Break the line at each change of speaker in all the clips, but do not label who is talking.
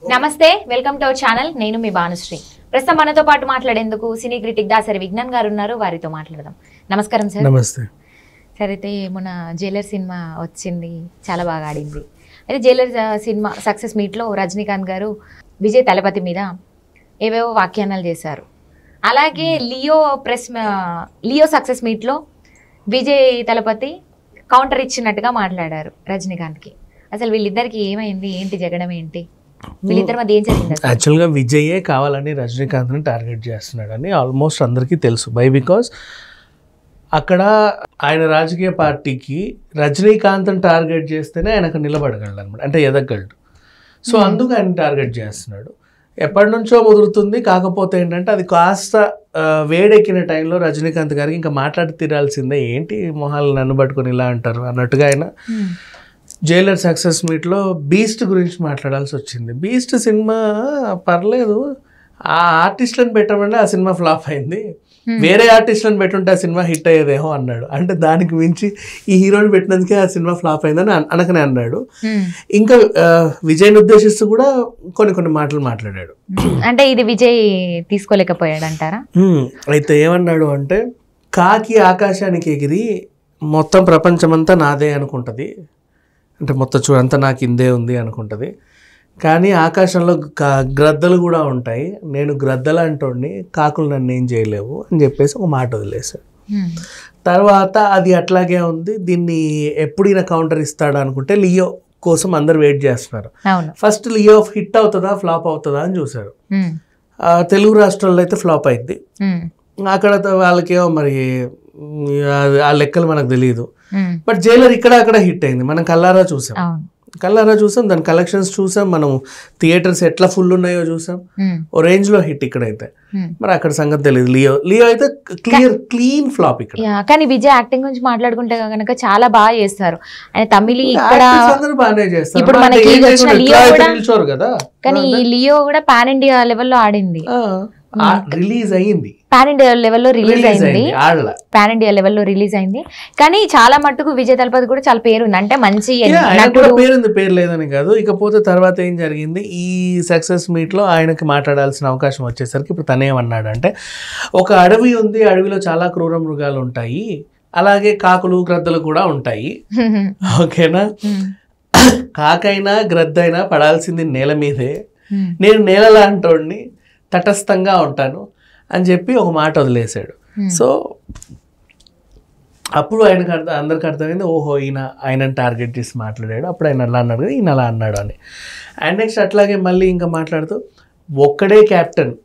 నమస్తే welcome to our channel నేను మీ భానుశ్రీ ప్రస్తుతం మనతో పాటు మాట్లాడేందుకు సినీ క్రిటిక్ దాసరి విజ్ఞాన్ గారు ఉన్నారు వారితో మాట్లాడదాం నమస్కారం సార్
నమస్తే
సార్ అయితే మన జైలర్ సినిమా వచ్చింది చాలా బాగా ఆడింది అయితే జైలర్ ఆ, సినిమా సక్సెస్ మీట్లో రజనీకాంత్ గారు విజయ్ తలపతి మీద ఏవేవో వ్యాఖ్యానాలు చేశారు అలాగే లియో ప్రెస్ ఆ, లియో సక్సెస్ మీట్లో విజయ్ తలపతి కౌంటర్ ఇచ్చినట్టుగా మాట్లాడారు రజనీకాంత్కి అసలు వీళ్ళిద్దరికి ఏమైంది ఏంటి జగడం ఏంటి వీళ్ళిద్దరి మధ్య ఏం జరిగింది అసలు?
యాక్చువల్గా విజయే కావాలని రజనీకాంత్ని టార్గెట్ చేస్తున్నాడని ఆల్మోస్ట్ అందరికీ తెలుసు బై బికాస్ అక్కడ ఆయన రాజకీయ పార్టీకి రజనీకాంత్ని టార్గెట్ చేస్తేనే ఆయన అక్కడ నిలబడగలడు అనమాట అంటే ఎదగలడు సో అందుకు ఆయన టార్గెట్ చేస్తున్నాడు ఎప్పటి నుంచో ముదురుతుంది కాకపోతే ఏంటంటే అది కాస్త ఆ, వేడెక్కిన టైంలో రజనీకాంత్ గారికి ఇంకా మాట్లాడి తీరాల్సిందే ఏంటి మొహాలు నన్ను పట్టుకొని ఇలా అంటారు అన్నట్టుగా ఆయన
హ్మ్.
జైలర్ సక్సెస్ మీట్లో బీస్ట్ గురించి మాట్లాడాల్సి వచ్చింది బీస్ట్ సినిమా పర్లేదు ఆ ఆర్టిస్ట్లను పెట్టమంటే ఆ సినిమా ఫ్లాప్ అయింది వేరే ఆర్టిస్ట్లను పెట్టుంటే ఆ సినిమా హిట్ అయ్యేదేమో అన్నాడు అంటే దానికి మించి ఈ హీరోని పెట్టినందుకే ఆ సినిమా ఫ్లాప్ అయిందని అన- అనకనే అన్నాడు
హ్మ్.
ఇంకా ఆ, విజయ్ని ఉద్దేశిస్తూ కూడా కొన్ని కొన్ని మాటలు మాట్లాడాడు
అంటే ఇది విజయ్ తీసుకోలేకపోయాడు అంటారా
హ్మ్. అయితే ఏమన్నాడు అంటే కాకి ఆకాశానికి ఎగిరి మొత్తం ప్రపంచమంతా నాదే అనుకుంటుంది అంటే మొత్తం చూడంతా నాకు ఇందే ఉంది అనుకుంటుంది కానీ ఆకాశంలో క- గ్రద్దలు కూడా ఉంటాయి నేను గ్రద్దలు అంటోడిని కాకులు నన్ను ఏం చేయలేవు అని చెప్పేసి ఒక మాట వదిలేశాడు తర్వాత అది అట్లాగే ఉంది దీన్ని ఎప్పుడు ఈయన కౌంటర్ ఇస్తాడు అనుకుంటే లియో కోసం అందరు వెయిట్ చేస్తున్నారు
అవును
ఫస్ట్ లియో హిట్ అవుతుందా ఫ్లాప్ అవుతుందా అని చూశారు
హ్మ్.
ఆ, తెలుగు రాష్ట్రాల్లో అయితే ఫ్లాప్ అయింది
హ్మ్.
అక్కడ త- వాళ్ళకేమో మరి ఉమ్, ఆ- ఆ లెక్కలు మనకు తెలియదు
హ్మ్.
బట్ జైలర్ ఇక్కడ అక్కడ హిట్ అయింది మనం కల్లారా చూసాం
అవును
కల్లారా చూసాం దాని కలెక్షన్స్ చూసాం మనం థియేటర్స్ ఎట్లా ఫుల్ ఉన్నాయో చూసాం
హ్మ్.
ఓ రేంజ్ లో హిట్ ఇక్కడైతే
హ్మ్.
మరి అక్కడ సంగతి తెలియదు లియో లియో అయితే క్లియర్ క్లీన్ ఫ్లాప్ ఇక్కడ
యా, కానీ విజయ్ యాక్టింగ్ గురించి మాట్లాడుకుంటే కనుక చాలా బాగా చేస్తారు ఆయన తమిళి ఇక్కడ
Actors అందరూ బాగానే చేస్తారు
ఇప్పుడు
అంటే
మనకి
ఏం
వచ్చిన
లేకుండా
లియో
ఇట్లా అయితే
కూడా-
నిల్చోరు కదా
కానీ ఈ లియో కూడా పాన్ ఇండియా లెవెల్లో ఆడింది
రిలీజ్ అయ్యింది
పాన్ ఇండియా లెవెల్లో రిలీజ్
రిలీజ్
అయింది
అయింది ఆడల
పాన్ ఇండియా లెవెల్లో రిలీజ్ అయింది కానీ చాలా మట్టుకు విజయ్ తలపతి కూడా చాలా పేరు ఉంది అంటే మంచి
Yeah, ఆయన కూడా
నటుడు
పేరుంది పేరు లేదని కాదు ఇకపోతే తర్వాత ఏం జరిగింది ఈ సక్సెస్ మీట్ లో ఆయనకి మాట్లాడాల్సిన అవకాశం వచ్చేసరికి ఇప్పుడు తనేమన్నాడు అంటే ఒక అడవి ఉంది అడవిలో చాలా క్రూర మృగాలు ఉంటాయి అలాగే కాకులు గ్రద్దలు కూడా ఉంటాయి ఓకేనా కాకైనా గ్రద్దైనా పడాల్సింది నేల మీదే నేను నేల లాంటోడిని తటస్థంగా ఉంటాను అని చెప్పి ఒక మాట వదిలేశాడు సో అప్పుడు ఆయనకు అర్థం అందరికి అర్థమైంది ఓహో ఈయన ఆయనను టార్గెట్ చేసి మాట్లాడాడు అప్పుడు ఆయన అలా అన్నాడు కదా ఈయన అలా అన్నాడు అని అండ్ నెక్స్ట్ అట్లాగే మళ్ళీ ఇంకా మాట్లాడుతూ ఒక్కడే క్యాప్టెన్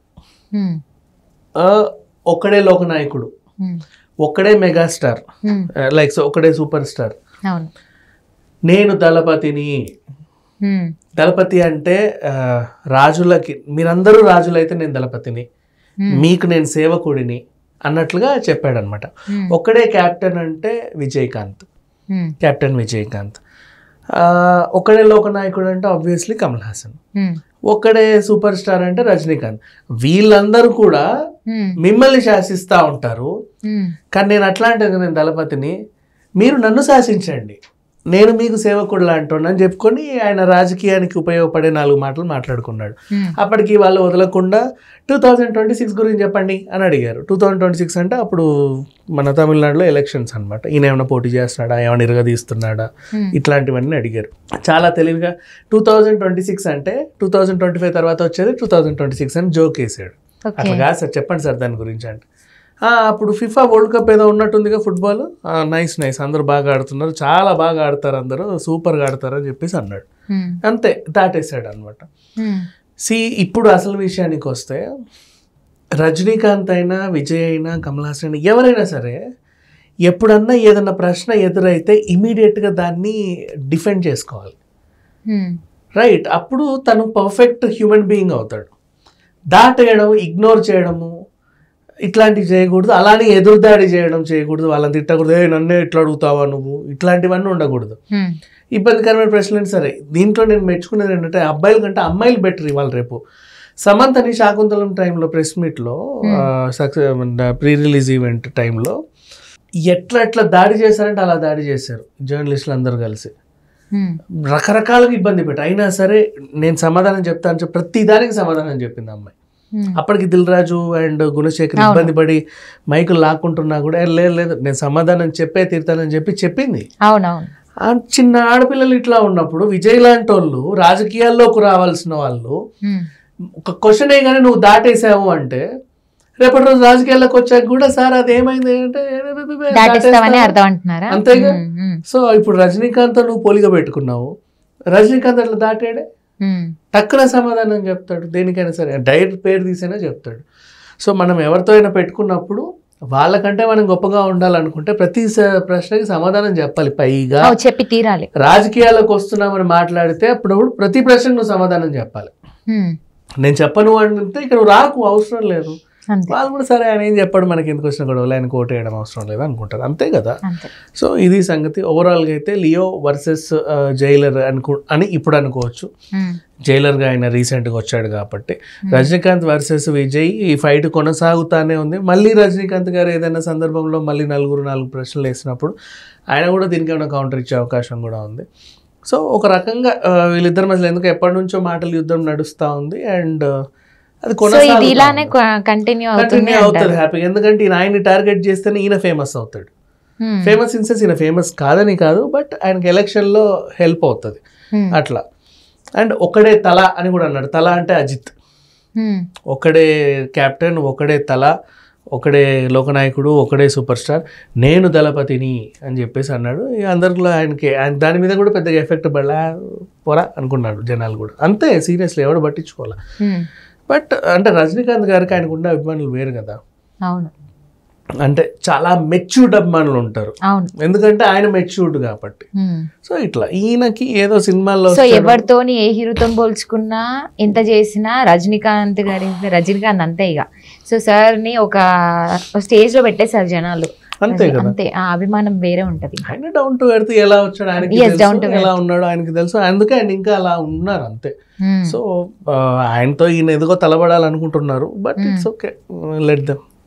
ఒక్కడే లోకనాయకుడు ఒక్కడే మెగాస్టార్ లైక్ సో ఒక్కడే సూపర్ స్టార్
అవును
నేను దళపతిని
Hmm.
దళపతి అంటే ఆ, రాజులకి మీరందరూ రాజులైతే నేను దళపతిని
Hmm.
మీకు నేను సేవకుడిని అన్నట్లుగా చెప్పాడనమాట
Hmm.
ఒక్కడే క్యాప్టెన్ అంటే విజయకాంత్
Hmm.
కెప్టెన్ విజయకాంత్ ఆ, ఒక్కడే లోకనాయకుడు అంటే ఆబ్వియస్లీ కమల్ హాసన్
Hmm.
ఒక్కడే సూపర్ స్టార్ అంటే రజనీకాంత్ వీళ్ళందరూ కూడా
Hmm.
మిమ్మల్ని శాసిస్తూ ఉంటారు
Hmm.
కానీ నేను అట్లాంటిది నేను దళపతిని మీరు నన్ను శాసించండి నేను మీకు సేవకుడు లాంటోనని చెప్పుకొని ఆయన రాజకీయానికి ఉపయోగపడే నాలుగు మాటలు మాట్లాడుకున్నాడు
Hmm.
అప్పటికి వాళ్ళు వదలకుండా టూ థౌజండ్ ట్వంటీ సిక్స్ గురించి చెప్పండి అని అడిగారు టూ థౌజండ్ ట్వంటీ సిక్స్ అంటే అప్పుడు మన తమిళనాడులో ఎలక్షన్స్ అనమాట ఈయన ఏమైనా పోటీ చేస్తున్నాడా ఏమైనా ఇరగదీస్తున్నాడా
Hmm.
ఇట్లాంటివన్నీ అడిగారు చాలా తెలివిగా టూ థౌజండ్ ట్వంటీ సిక్స్ అంటే టూ థౌజండ్ ట్వంటీ ఫైవ్ తర్వాత వచ్చేది టూ థౌజండ్ ట్వంటీ సిక్స్ అని జోక్ వేసాడు
Okay.
అట్లా కాదు సార్ చెప్పండి సార్ దాని గురించి అంటే "ఆ, అప్పుడు ఫిఫా వరల్డ్ కప్ ఏదో ఉన్నట్టుందిగా ఫుట్బాల్ నైస్ నైస్ అందరూ బాగా ఆడుతున్నారు చాలా బాగా ఆడతారు అందరూ సూపర్గా ఆడతారు అని చెప్పేసి అన్నాడు
Hmm.
అంతే దాటేసాడు అనమాట
Hmm.
సి ఇప్పుడు అసలు విషయానికి వస్తే రజనీకాంత్ అయినా విజయ్ అయినా కమల్ హాసన్ అయినా ఎవరైనా సరే ఎప్పుడన్నా ఏదన్నా ప్రశ్న ఎదురైతే ఇమీడియట్గా దాన్ని డిఫెండ్ చేసుకోవాలి
Hmm.
రైట్ అప్పుడు తను పర్ఫెక్ట్ హ్యూమన్ బీయింగ్ అవుతాడు దాటేయడం ఇగ్నోర్ చేయడము ఇట్లాంటివి చేయకూడదు అలానే ఎదురుదాడి చేయడం చేయకూడదు వాళ్ళని తిట్టకూడదు ఏ నన్నే ఇట్లా అడుగుతావా నువ్వు ఇట్లాంటివన్నీ ఉండకూడదు
Hmm.
ఇబ్బందికరమైన ప్రశ్నలు సరే దీంట్లో నేను మెచ్చుకునేది ఏంటంటే అబ్బాయిల కంటే అమ్మాయిలు బెటర్ ఇవాళ రేపు సమంతని శాకుంతలం టైంలో ప్రెస్ మీట్లో సక్సెస్ ప్రీ రిలీజ్ ఈవెంట్ టైంలో ఎట్లా ఎట్లా దాడి చేశారంటే అలా దాడి చేశారు జర్నలిస్టులు అందరూ కలిసి
ఉమ్,
రకరకాలుగా ఇబ్బంది పెట్టి అయినా సరే నేను సమాధానం చెప్తాను చెప్పి ప్రతి దానికి సమాధానం చెప్పింది అమ్మాయి
ఉమ్,
అప్పటికి దిల్ రాజు అండ్ గుణశేఖర్
అవును.
ఇబ్బంది పడి మైకులు లాక్కుంటున్నా కూడా "ఏ, లేదు లేదు నేను సమాధానం చెప్పే తీరుతానని చెప్పి చెప్పింది
అవునవును
ఆ చిన్న ఆడపిల్లలు ఇట్లా ఉన్నప్పుడు విజయ్ లాంటి వాళ్ళు రాజకీయాల్లోకి రావాల్సిన వాళ్ళు
ఉమ్,
ఒక క్వశ్చన్ కానీ నువ్వు దాటేసావు అంటే రేపటి రోజు రాజకీయాల్లోకి వచ్చాక కూడా సార్ అది ఏమైంది అంటే
దాటిస్తామని
దాటేస్తావా?
అర్థం అంటున్నారా
అంతేగా?
ఉమ్, ఉమ్,
సో ఇప్పుడు రజనీకాంత్ నువ్వు పోలిగా పెట్టుకున్నావు రజనీకాంత్ అట్లా దాటాడే
ఉమ్,
టక్కున సమాధానం చెప్తాడు దేనికైనా సరే డైరెక్ట్ పేరు తీసైనా చెప్తాడు సో మనం ఎవరితో అయినా పెట్టుకున్నప్పుడు వాళ్ళకంటే మనం గొప్పగా ఉండాలనుకుంటే ప్రతి స- ప్రశ్నకి సమాధానం చెప్పాలి పైగా
ఓ, చెప్పి తీరాలి
రాజకీయాలకు వస్తున్నామని మాట్లాడితే అప్పుడప్పుడు ప్రతి ప్రశ్నకు నువ్వు సమాధానం చెప్పాలి
ఉమ్,
నేను చెప్పను అంటే ఇక్కడ నువ్వు రాకు అవసరం లేదు
అంతే
వాళ్ళు కూడా సరే ఆయన ఏం చెప్పాడు మనకి ఎందుకు వచ్చిన గొడవలు ఆయన కోట వేయడం అవసరం లేదు అనుకుంటారు అంతే కదా
అంతే
సో ఇది సంగతి ఓవరాల్గా అయితే లియో వర్సెస్ జైలర్ అనుకో అని ఇప్పుడు అనుకోవచ్చు
ఉమ్,
జైలర్గా ఆయన రీసెంట్గా వచ్చాడు కాబట్టి రజనీకాంత్ వర్సెస్ విజయ్ ఈ ఫైట్ కొనసాగుతానే ఉంది మళ్ళీ రజనీకాంత్ గారు ఏదైనా సందర్భంలో మళ్ళీ నలుగురు నాలుగు ప్రశ్నలు వేసినప్పుడు ఆయన కూడా దీనికి ఏమైనా కౌంటర్ ఇచ్చే అవకాశం కూడా ఉంది సో ఒక రకంగా ఆ, వీళ్ళిద్దరి మధ్యలో ఎందుకు ఎప్పటి నుంచో మాటల యుద్ధం నడుస్తూ ఉంది అండ్ అది
సో ఇది ఇలానే
కొనసాగుతుంది
కంటిన్యూ అవుతుంది
కంటిన్యూ అవుతుంది
అంటారు
హ్యాపీగా ఎందుకంటే ఈయన ఆయన్ని టార్గెట్ చేస్తేనే ఈయన ఫేమస్ అవుతాడు
ఉమ్,
ఫేమస్ ఇన్ సెన్స్ ఈయన ఫేమస్ కాదని కాదు బట్ ఆయనకి ఎలక్షన్లో హెల్ప్ అవుతుంది
ఉమ్,
అట్లా అండ్ ఒకడే తల అని కూడా అన్నాడు తల అంటే అజిత్
ఉమ్,
ఒకడే కెప్టెన్ ఒకడే తల ఒకడే లోకనాయకుడు ఒకడే సూపర్ స్టార్ నేను దళపతిని అని చెప్పేసి అన్నాడు ఇక అందరిలో ఆయనకి ఆయన దాని మీద కూడా పెద్దగా ఎఫెక్ట్ పడలా పోరా అనుకున్నాడు జనాలు కూడా అంతే సీరియస్లీ ఎవడు పట్టించుకోవాలా
ఉమ్,
బట్ అంటే రజనీకాంత్ గారికి ఆయనకు ఉన్న అభిమానులు వేరు కదా
అవును
అంటే చాలా మెచ్యూర్డ్ అభిమానులు ఉంటారు
అవును
ఎందుకంటే ఆయన మెచ్యూర్డ్ కాబట్టి
ఉమ్.
సో ఇట్లా ఈయనకి ఏదో సినిమాల్లో
సో
వస్తాడు.
ఎవరితోని ఏ హీరోతో పోల్చుకున్నా ఎంత చేసినా రజనీకాంత్ గారి రజనీకాంత్ అంతే ఇక సో సార్ ని ఒక స్టేజ్ లో పెట్టేశారు జనాలు
అంతే కదా
అంతే ఆ అభిమానం వేరే ఉంటది
ఆయన డౌన్ టు ఎర్త్ ఎలా వచ్చాడు ఆయనకి
Yes, down to
తెలుసు ఎలా ఉన్నాడో ఆయనకి తెలుసు అందుకే ఆయన ఇంకా అలా ఉన్నారు అంతే
ఉమ్.
సో ఆయనతో ఈయన ఎదుగో తలబడాలనుకుంటున్నారు but it's okay let them